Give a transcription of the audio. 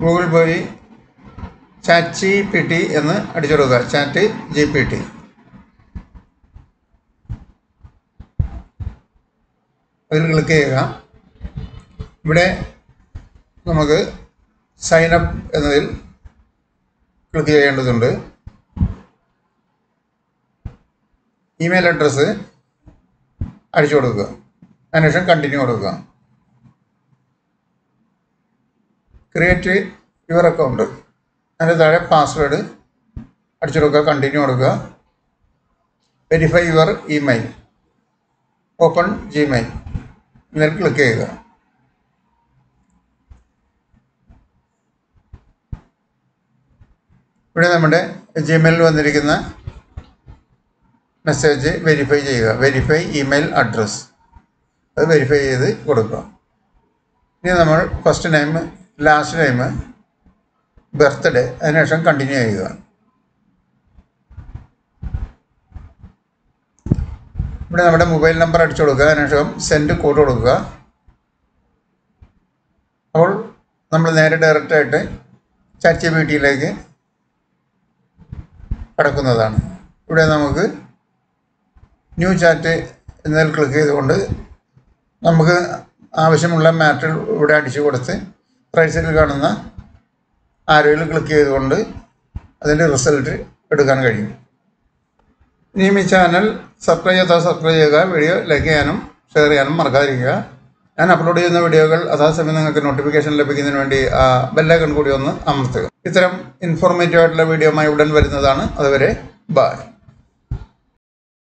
Google പോയി chat G P T എന്ന് അടിച്ചു കൊടുക്കുക ചാറ്റ് ജി പി ടി അതിൽ ക്ലിക്ക് ചെയ്യുക ഇവിടെ നമുക്ക് സൈൻ അപ്പ് എന്നതിൽ ക്ലിക്ക് ചെയ്യേണ്ടതുണ്ട് ഇമെയിൽ അഡ്രസ്സ് അടിച്ചു കൊടുക്കുക അതിനുശേഷം കണ്ടിന്യൂ കൊടുക്കുക ക്രിയേറ്റ് യുവർ അക്കൗണ്ട് അതിൻ്റെ താഴെ പാസ്വേഡ് അടിച്ചു കൊടുക്കുക കണ്ടിന്യൂ കൊടുക്കുക verify your email open Gmail ഇതിൽ ക്ലിക്ക് ചെയ്യുക ഇവിടെ നമ്മുടെ ജിമെയിലിൽ വന്നിരിക്കുന്ന മെസ്സേജ് വെരിഫൈ ചെയ്യുക വെരിഫൈ ഇമെയിൽ അഡ്രസ്സ് അത് വെരിഫൈ ചെയ്ത് കൊടുക്കുക ഇനി നമ്മൾ first name last name birthday അതിനുശേഷം കണ്ടിന്യൂ ചെയ്യുക ഇവിടെ നമ്മുടെ മൊബൈൽ നമ്പർ അടിച്ചു കൊടുക്കുക അതിനുശേഷം സെൻഡ് കോഡ് കൊടുക്കുക അപ്പോൾ നമ്മൾ നേരെ ഡയറക്റ്റായിട്ട് ചാറ്റ് ജി പി ടിയിലേക്ക് കടക്കുന്നതാണ് ഇവിടെ നമുക്ക് ന്യൂ ചാറ്റ് എന്നതിൽ ക്ലിക്ക് ചെയ്തുകൊണ്ട് നമുക്ക് ആവശ്യമുള്ള മാറ്റർ ഇവിടെ അടിച്ചു കൊടുത്ത് റൈറ്റ് സൈഡിൽ കാണുന്ന ആരോയിൽ ക്ലിക്ക് ചെയ്തുകൊണ്ട് അതിൻ്റെ റിസൾട്ട് എടുക്കാൻ കഴിയും ഇനിയും ഈ ചാനൽ സബ്സ്ക്രൈബ് ചെയ്താൽ സബ്സ്ക്രൈബ് ചെയ്യുക വീഡിയോ ലൈക്ക് ചെയ്യാനും ഷെയർ ചെയ്യാനും മറക്കാതിരിക്കുക ഞാൻ അപ്ലോഡ് ചെയ്യുന്ന വീഡിയോകൾ അതാസമയം നിങ്ങൾക്ക് നോട്ടിഫിക്കേഷൻ ലഭിക്കുന്നതിന് വേണ്ടി ആ ബെല്ലൈക്കൺ കൂടി ഒന്ന് അമർത്തുക ഇത്തരം ഇൻഫോർമേറ്റീവ് ആയിട്ടുള്ള വീഡിയോയുമായി ഉടൻ വരുന്നതാണ് അതുവരെ ബായ്